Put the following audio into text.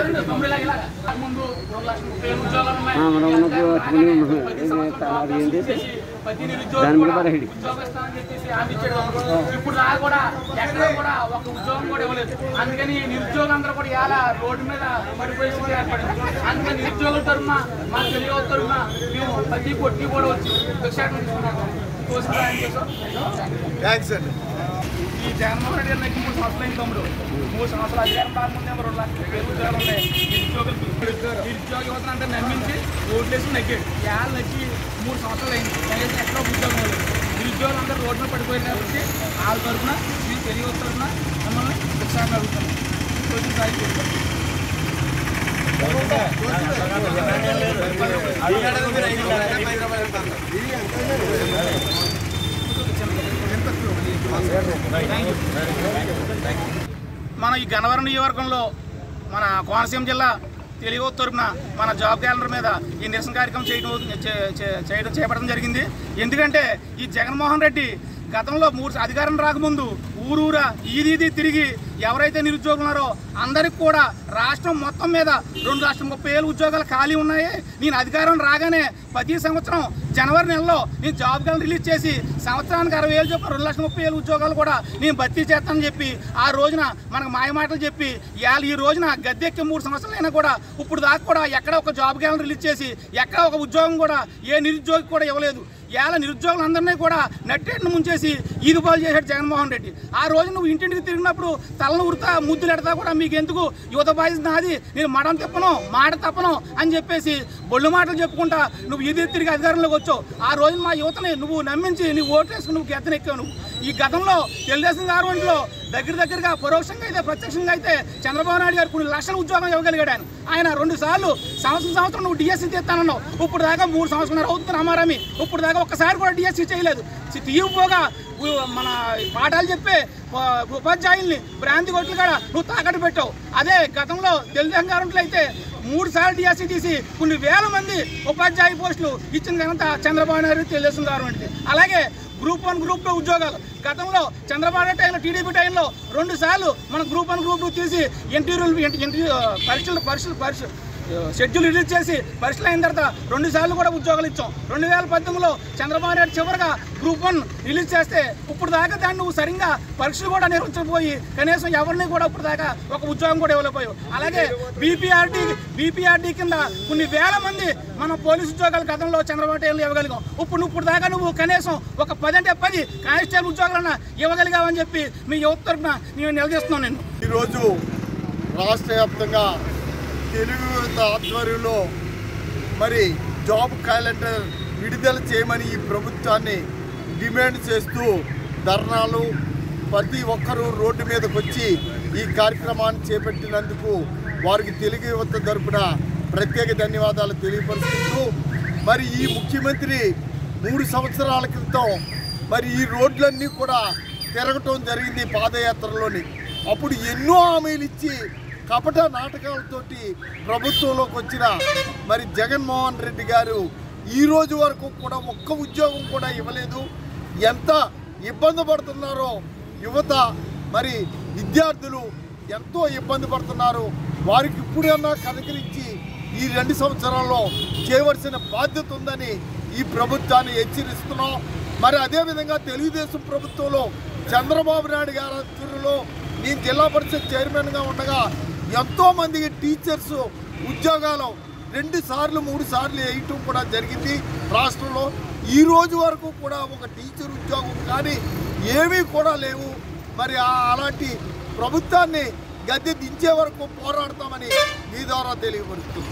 ఇచ్చారండి తొమ్మిది లాగా ఇలాగా ముందు రెండు లక్షల ముప్పై వేల ఉద్యోగాలు ఉన్నాయి ఆ, మనం ఉన్నప్పుడు పట్టుకుని ప్రతి ఏం సంవత్సరం చేస్తాం? అది ఏంటి? చేసి ప్రతి దాని నిరుద్యోగి మీద కూడా పడేయండి. ఉద్యోగం ఇస్తామని చెప్పేసి హామీ ఇచ్చాడు ఇప్పుడు దా కూడా ఎక్కడ కూడా ఒక ఉద్యోగం కూడా ఇవ్వలేదు అందుకని నిరుద్యోగులందరూ కూడా ఇలా రోడ్డు మీద పడిపోయే స్థితి ఏర్పడింది అందుకని నిరుద్యోగుల తరఫున మా తెలియవ తరఫున మేము ప్రతి కొట్టి కూడా వచ్చి భిక్షాటం తీసుకున్నాము కోసం సాయం చేసాం థ్యాంక్స్ అండి ఈ జగన్మోహన్ రెడ్డి గారు నాకు మూడు సంవత్సరాలు అయింది తమ్ముడు మూడు సంవత్సరాలు అధికారం కాకముందేమో రెండు లక్షల పేరు ఉద్యోగాలు ఉన్నాయి నిరుద్యోగులు నిరుద్యోగ యువతను అంటే నమ్మించి ఓట్లేసి నగ్గాడు యాళ్ళు నచ్చి మూడు సంవత్సరాలు అయింది కనీసం ఎక్కడ ఉద్యోగం లేదు నిరుద్యోగులు అందరూ రోడ్డు మీద పడిపోయారు కాబట్టి వాళ్ళ తరఫున మీరు తెలియ తరఫున మమ్మల్ని ఉత్సాహం అడుగుతాను కొంచెం సాయం చేస్తాం మన ఈ గన్నవరం నియోజకవర్గంలో మన కోనసీమ జిల్లా తెలుగు తరపున మన జాబ్ క్యాలెండర్ మీద ఈ నిరసన కార్యక్రమం చేయడం చే- చే- చేయడం చేపట్టడం జరిగింది ఎందుకంటే ఈ జగన్మోహన్ రెడ్డి గతంలో మూడు అధికారం రాకముందు ఊరూరా ఈది ఈది తిరిగి ఎవరైతే నిరుద్యోగులు ఉన్నారో అందరికి కూడా రాష్ట్రం మొత్తం మీద రెండు లక్షల ముప్పై వేలు ఉద్యోగాలు ఖాళీ ఉన్నాయి నేను అధికారం రాగానే ప్రతి సంవత్సరం జనవరి నెలలో నేను జాబ్ క్యాలెండర్ రిలీజ్ చేసి సంవత్సరానికి అరవై వేలు చొప్పున రెండు లక్షల ముప్పై వేలు ఉద్యోగాలు కూడా నేను భర్తీ చేస్తానని చెప్పి ఆ రోజున మనకు మాయ మాటలు చెప్పి ఇవాళ ఈ రోజున గద్దెక్కి మూడు సంవత్సరాలైనా కూడా ఇప్పుడు దాకా కూడా ఎక్కడ ఒక జాబ్ క్యాలెండర్ రిలీజ్ చేసి ఎక్కడ ఒక ఉద్యోగం కూడా ఏ నిరుద్యోగి కూడా ఇవ్వలేదు ఇవాళ నిరుద్యోగులందరినీ కూడా నట్టేట్ను ముంచేసి ఈదు పాలు చేశాడు జగన్మోహన్ రెడ్డి ఆ రోజు నువ్వు ఇంటింటికి తిరిగినప్పుడు తలను ఉడతా ముద్దులు ఎడతా కూడా మీకు ఎందుకు యువత బాధ్యత నాది నేను మడం తిప్పను మాట తప్పను అని చెప్పేసి బొళ్ళు మాటలు చెప్పుకుంటా నువ్వు ఇది తిరిగి అధికారంలోకి వచ్చావు ఆ రోజు మా యువతని నువ్వు నమ్మించి నీ ఓట్లు వేసుకుని నువ్వు గెత్తనెక్కావు నువ్వు ఈ గతంలో తెలుగుదేశం గవర్నమెంట్లో దగ్గర దగ్గరగా పరోక్షంగా అయితే ప్రత్యక్షంగా అయితే చంద్రబాబు నాయుడు గారు కొన్ని లక్షల ఉద్యోగం ఇవ్వగలిగాడు ఆయన ఆయన రెండు సార్లు సంవత్సరం సంవత్సరం నువ్వు డిఎస్సీ తీస్తానన్నావు ఇప్పుడు దాకా మూడు సంవత్సరాలు అవుతుంది రామారామి ఇప్పుడు దాకా ఒక్కసారి కూడా డిఎస్సీ చేయలేదు చి- తీయకపోగా ఉ- మన పాఠాలు చెప్పే ఆ, ఉపాధ్యాయుల్ని భ్రాంతి కొట్లు కూడా నువ్వు తాకట్టు పెట్టావు అదే గతంలో తెలుగుదేశం గవర్నమెంట్లో అయితే మూడు సార్లు డిఎస్సీ తీసి కొన్ని వేల మంది ఉపాధ్యాయ పోస్టులు ఇచ్చిన ఘనత చంద్రబాబు నాయుడు తెలుగుదేశం గవర్నమెంట్ది అలాగే గ్రూప్ వన్ గ్రూప్ టూ ఉద్యోగాలు గతంలో చంద్రబాబు నాయుడు టైంలో టీడీపీ టైంలో రెండు సార్లు మనం గ్రూప్ వన్ గ్రూప్ టూ తీసి ఇంటర్వ్యూలు ఇంటర్వ్యూ పరీక్షలు పరీక్షలు పరీక్ష షెడ్యూల్ రిలీజ్ చేసి పరీక్షలు అయిన తర్వాత రెండు సార్లు కూడా ఉద్యోగాలు ఇచ్చాం రెండు వేల పద్దెనిమిదిలో చంద్రబాబు నాయుడు చివరిగా గ్రూప్ వన్ రిలీజ్ చేస్తే ఇప్పుడు దాకా దాన్ని నువ్వు సరిగ్గా పరీక్షలు కూడా నిర్వహించకపోయి కనీసం ఎవరిని కూడా ఇప్పుడు దాకా ఒక ఉద్యోగం కూడా ఇవ్వలేకపోయావు అలాగే బీపీఆర్టీ బీపీఆర్టీ కింద కొన్ని వేల మంది మన పోలీసు ఉద్యోగాలు గతంలో చంద్రబాబు టైంలో ఇవ్వగలిగాం ఇప్పుడు నువ్వు ఇప్పుడు దాకా నువ్వు కనీసం ఒక పది అంటే పది కానిస్టేబుల్ ఉద్యోగాలన్నా ఇవ్వగలిగావని చెప్పి మీ యువత తరఫున నేను నిలదీస్తున్నాను నేను ఈరోజు రాష్ట్ర వ్యాప్తంగా తెలుగు యువత ఆధ్వర్యంలో మరి జాబ్ క్యాలెండర్ విడుదల చేయమని ఈ ప్రభుత్వాన్ని డిమాండ్ చేస్తూ ధర్నాలు ప్రతి ఒక్కరూ రోడ్డు మీదకి వచ్చి ఈ కార్యక్రమాన్ని చేపట్టినందుకు వారికి తెలుగు యువత తరపున ప్రత్యేక ధన్యవాదాలు తెలియపరుచుకుంటూ మరి ఈ ముఖ్యమంత్రి మూడు సంవత్సరాల క్రితం మరి ఈ రోడ్లన్నీ కూడా తిరగటం జరిగింది పాదయాత్రలోని అప్పుడు ఎన్నో హామీలు ఇచ్చి కపట నాటకాలతోటి ప్రభుత్వంలోకి వచ్చిన మరి జగన్మోహన్ రెడ్డి గారు ఈ రోజు వరకు కూడా ఒక్క ఉద్యోగం కూడా ఇవ్వలేదు ఎంత ఇబ్బంది పడుతున్నారో యువత మరి విద్యార్థులు ఎంతో ఇబ్బంది పడుతున్నారు వారికి ఇప్పుడన్నా కనుకరించి ఈ రెండు సంవత్సరాల్లో చేయవలసిన బాధ్యత ఉందని ఈ ప్రభుత్వాన్ని హెచ్చరిస్తున్నాం మరి అదేవిధంగా తెలుగుదేశం ప్రభుత్వంలో చంద్రబాబు నాయుడు గారి ఆధ్వర్యంలో నేను జిల్లా పరిషత్ చైర్మన్గా ఉండగా ఎంతో మందికి టీచర్స్ ఉద్యోగాలు రెండు సార్లు మూడు సార్లు వేయటం కూడా జరిగింది రాష్ట్రంలో ఈ రోజు వరకు కూడా ఒక టీచర్ ఉద్యోగం కానీ ఏమీ కూడా లేవు మరి ఆ- అలాంటి ప్రభుత్వాన్ని గద్దె దించే వరకు పోరాడతామని మీ ద్వారా తెలియపరుస్తుంది